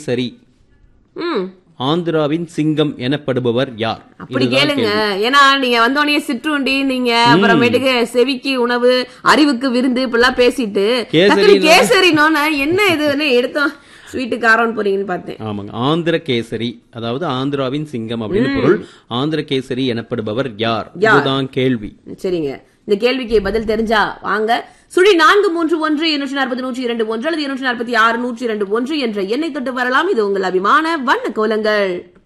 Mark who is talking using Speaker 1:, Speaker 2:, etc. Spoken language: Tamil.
Speaker 1: கேசரி
Speaker 2: ம்
Speaker 1: ஆந்திராவின் சிங்கம் எனப்படுபவர் யார்
Speaker 2: அப்படி
Speaker 1: இதுதான்
Speaker 2: கேளுங்க
Speaker 1: கேள்வி.
Speaker 2: ஏன்னா நீங்க வந்தோடனே சிற்றுண்டி நீங்க அப்புறமேட்டுக்கு செவிக்கு உணவு அறிவுக்கு விருந்து இப்படிலாம் பேசிட்டு
Speaker 1: கேசரின்னு-
Speaker 2: டக்குனு கேசரினோன்னா என்ன இதுன்னு எடுத்தோம் ஸ்வீட்டு காரம்னு போறீங்கன்னு பார்த்தேன்
Speaker 1: ஆமாங்க ஆந்திர கேசரி அதாவது ஆந்திராவின் சிங்கம் அப்படின்னு பொருள் ஆந்திர கேசரி எனப்படுபவர் யார் இதுதான் கேள்வி
Speaker 2: சரிங்க இந்த கேள்விக்கு பதில் தெரிஞ்சா வாங்க சுழி நான்கு மூன்று ஒன்று இருநூற்றி நாற்பது நூற்றி இரண்டு ஒன்று அல்லது இருநூற்றி நாற்பத்தி ஆறு நூற்றி இரண்டு ஒன்று என்ற எண்ணை தொட்டு வரலாம் இது உங்கள் அபிமான வண்ண கோலங்கள்